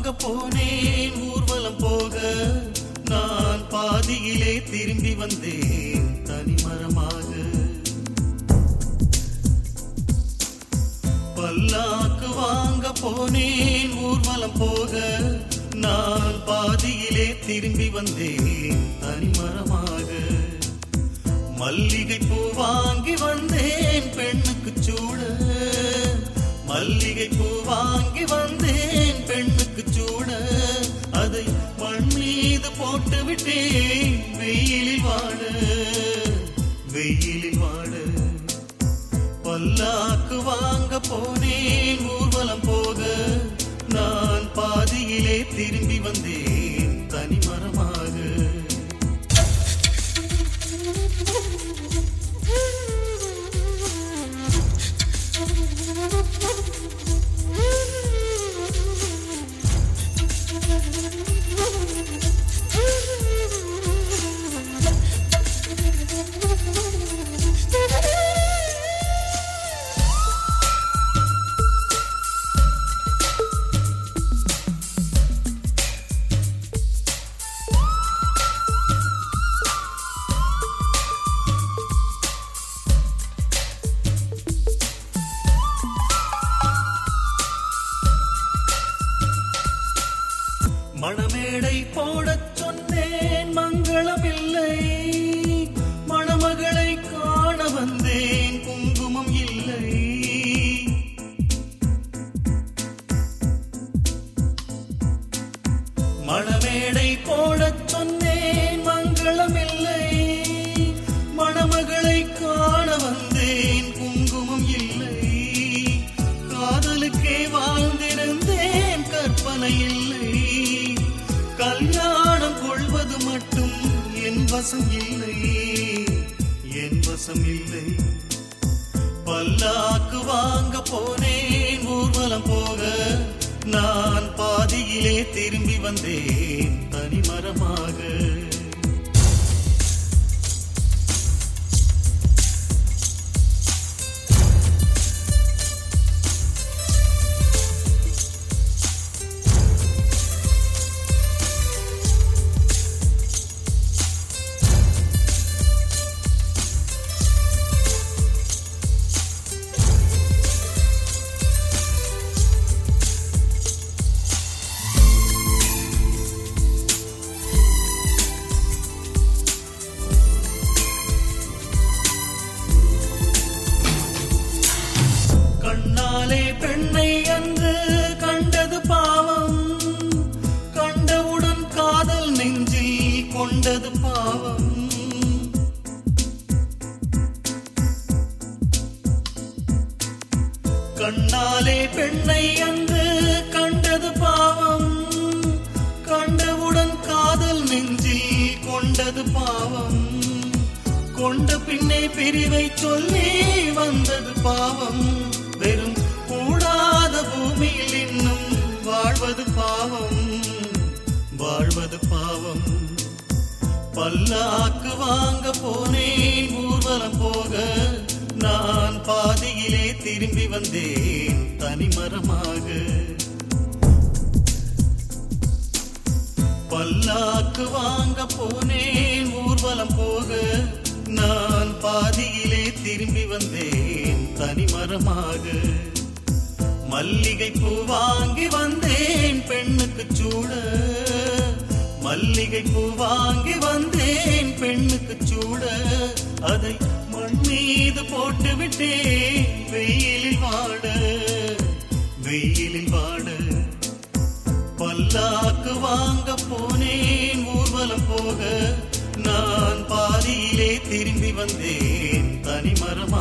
வாங்க போனேன் ஊர்வலம் போக நான் பாதியிலே திரும்பி வந்தேன் தனிமரமாக பல்லாக்கு வாங்க போனேன் ஊர்வலம் போக நான் பாதியிலே திரும்பி வந்தேன் தனிமரமாக மல்லிகை பூ வாங்கி வந்தேன் பெண்ணுக்கு சூட மல்லிகை பூ வாங்கி வந்தேன் பெண்ணுக்கு சூட அதை மண் மீது போட்டு விட்டேன் வெயிலில் வாட வெயிலில் வாட பல்லாக்கு வாங்க போனேன் ஊர்வலம் போக நான் பாதியிலே திரும்பி வந்தேன் தனிமரமாக மணமேடை போடச் சொன்னேன் மங்களமில்லை மணமகளை காண வந்தேன் குங்குமம் இல்லை மணமேடை போடச் சொன்னேன் மங்களமில்லை மணமகளை காண வந்தேன் குங்குமம் இல்லை காதலுக்கே வாழ்ந்திருந்தேன் கற்பனை இல்லை கல்யாணம் கொள்வது மட்டும் என் வசம் இல்லை என் வசம் இல்லை பல்லாக்கு வாங்க போனேன் ஊர்வலம் போக நான் பாதியிலே திரும்பி வந்தேன் தனிமரமாக கண்ணாலே பெண்ணை அன்று கண்டது பாவம் கண்டவுடன் காதல் நெஞ்சில் கொண்டது பாவம் கண்ணாலே பெண்ணை அன்று கண்டது பாவம் கண்டவுடன் காதல் நெஞ்சில் கொண்டது பாவம் கொண்ட பின்னே பிரிவை சொல்லி வந்தது பாவம் வெறும் கூடாத பூமியில் இன்னும் வாழ்வது பாவம் வாழ்வது பாவம் பல்லாக்கு வாங்க போனேன் ஊர்வலம் போக நான் பாதியிலே திரும்பி வந்தேன் தனிமரமாக பல்லாக்கு வாங்க போனேன் ஊர்வலம் போக நான் பாதியிலே திரும்பி வந்தேன் தனிமரமாக மல்லிகை பூ வாங்கி வந்தேன் பெண்ணுக்கு சூட மல்லிகை பூ வாங்கி வந்தேன் பெண்ணுக்கு சூட அதை மண் மீது போட்டு விட்டேன் வெயிலில் வாட வெயிலில் வாட பல்லாக்கு வாங்க போனேன் ஊர்வலம் போக நான் பாதியிலே திரும்பி வந்தேன் தனிமரமாக